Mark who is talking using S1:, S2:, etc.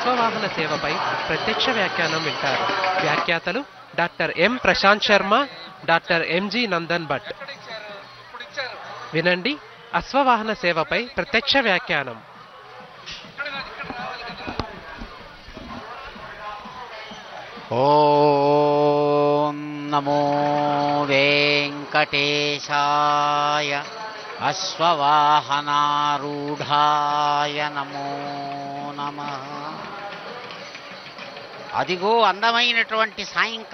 S1: అశ్వవాహన సేవపై ప్రత్యక్ష వ్యాఖ్యానం వింటారు వ్యాఖ్యాతలు doctor M Prashant Sharma doctor M G Nandan Bhat వినండి అశ్వవాహన సేవపై ప్రత్యక్ష వ్యాఖ్యానం
S2: ఓం నమో వెంకటేశాయ అశ్వవాహనారూఢాయ నమో నమ అదిగో అందమైనటువంటి సాయంకాలం